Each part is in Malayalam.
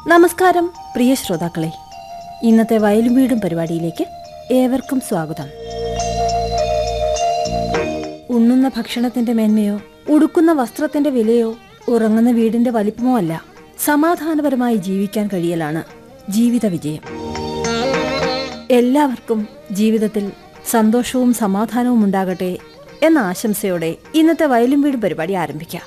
നമസ്കാരം പ്രിയ ശ്രോതാക്കളെ ഇന്നത്തെ വയലും വീടും പരിപാടിയിലേക്ക് ഏവർക്കും സ്വാഗതം ഉണ്ണുന്ന ഭക്ഷണത്തിന്റെ മേന്മയോ ഉടുക്കുന്ന വസ്ത്രത്തിന്റെ വിലയോ ഉറങ്ങുന്ന വീടിന്റെ വലിപ്പമോ അല്ല സമാധാനപരമായി ജീവിക്കാൻ കഴിയലാണ് ജീവിത വിജയം എല്ലാവർക്കും ജീവിതത്തിൽ സന്തോഷവും സമാധാനവും ഉണ്ടാകട്ടെ എന്ന ആശംസയോടെ ഇന്നത്തെ വയലും വീടും പരിപാടി ആരംഭിക്കാം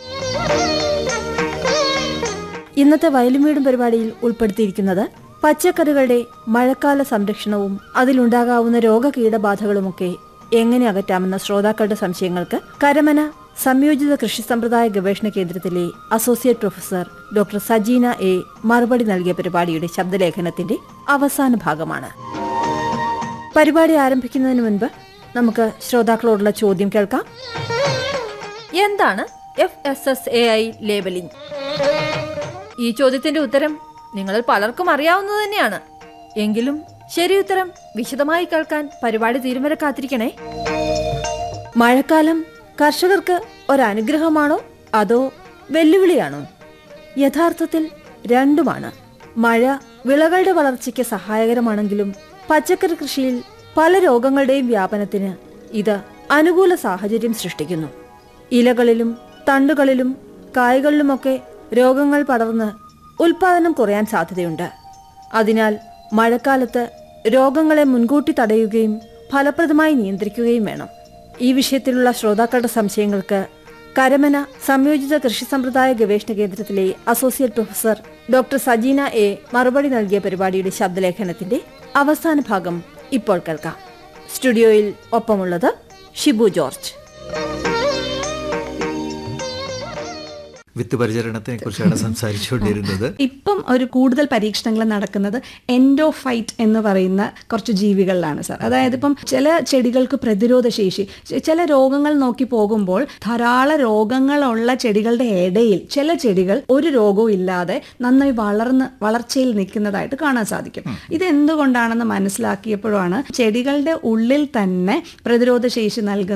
ഇന്നത്തെ വയലും വീടും പരിപാടിയിൽ ഉൾപ്പെടുത്തിയിരിക്കുന്നത് പച്ചക്കറികളുടെ മഴക്കാല സംരക്ഷണവും അതിലുണ്ടാകാവുന്ന രോഗകീടബാധകളുമൊക്കെ എങ്ങനെ അകറ്റാമെന്ന ശ്രോതാക്കളുടെ സംശയങ്ങൾക്ക് കരമന സംയോജിത കൃഷി സമ്പ്രദായ ഗവേഷണ കേന്ദ്രത്തിലെ associate professor doctor Sajeena A മറുപടി നൽകിയ പരിപാടിയുടെ ശബ്ദലേഖനത്തിന്റെ അവസാന ഭാഗമാണ് പരിപാടി ആരംഭിക്കുന്നതിന് മുൻപ് നമുക്ക് ശ്രോതാക്കളോടുള്ള ചോദ്യം കേൾക്കാം എന്താണ് F S S A I labelling ഈ ചോദ്യത്തിന്റെ ഉത്തരം നിങ്ങളിൽ പലർക്കും അറിയാവുന്നത് തന്നെയാണ് എങ്കിലും ശരി ഉത്തരം വിശദമായി കേൾക്കാൻ പരിപാടി തീരും വരെ കാത്തിരിക്കണേ മഴക്കാലം കർഷകർക്ക് ഒരനുഗ്രഹമാണോ അതോ വെല്ലുവിളിയാണോ യഥാർത്ഥത്തിൽ രണ്ടുമാണ് മഴ വിളകളുടെ വളർച്ചയ്ക്ക് സഹായകരമാണെങ്കിലും പച്ചക്കറി കൃഷിയിൽ പല രോഗങ്ങളുടെയും വ്യാപനത്തിന് ഇത് അനുകൂല സാഹചര്യം സൃഷ്ടിക്കുന്നു ഇലകളിലും തണ്ടുകളിലും കായ്കളിലുമൊക്കെ രോഗങ്ങൾ പടർന്ന് ഉൽപാദനം കുറയാൻ സാധ്യതയുണ്ട് അതിനാൽ മഴക്കാലത്ത് രോഗങ്ങളെ മുൻകൂട്ടി തടയുകയും ഫലപ്രദമായി നിയന്ത്രിക്കുകയും വേണം ഈ വിഷയത്തിലുള്ള ശ്രോതാക്കളുടെ സംശയങ്ങൾക്ക് കരമന സംയോജിത കൃഷി സമ്പ്രദായ ഗവേഷണ കേന്ദ്രത്തിലെ associate professor doctor Sajeena A മറുപടി നൽകിയ പരിപാടിയുടെ ശബ്ദലേഖനത്തിന്റെ അവസാന ഭാഗം ഇപ്പോൾ കേൾക്കാം സ്റ്റുഡിയോയിൽ ഒപ്പമുള്ളത് ഷിബു ജോർജ് വിത്ത് പരിചരണത്തിനെ കുറിച്ചാണ് സംസാരിച്ചുകൊണ്ടിരുന്നത് ഇപ്പം ഒരു കൂടുതൽ പരീക്ഷണങ്ങൾ നടക്കുന്നത് എൻഡോഫൈറ്റ് എന്ന് പറയുന്ന കുറച്ച് ജീവികളിലാണ് സാർ അതായത് ഇപ്പം ചില ചെടികൾക്ക് പ്രതിരോധ ശേഷി ചെ- ചില രോഗങ്ങൾ നോക്കി പോകുമ്പോൾ ധാരാളം രോഗങ്ങളുള്ള ചെടികളുടെ ഇടയിൽ ചില ചെടികൾ ഒരു രോഗവും ഇല്ലാതെ നന്നായി വളർന്ന് വളർച്ചയിൽ നിൽക്കുന്നതായിട്ട് കാണാൻ സാധിക്കും ഇത് എന്തുകൊണ്ടാണെന്ന് മനസ്സിലാക്കിയപ്പോഴാണ് ചെടികളുടെ ഉള്ളിൽ തന്നെ പ്രതിരോധ ശേഷി നൽകുന്ന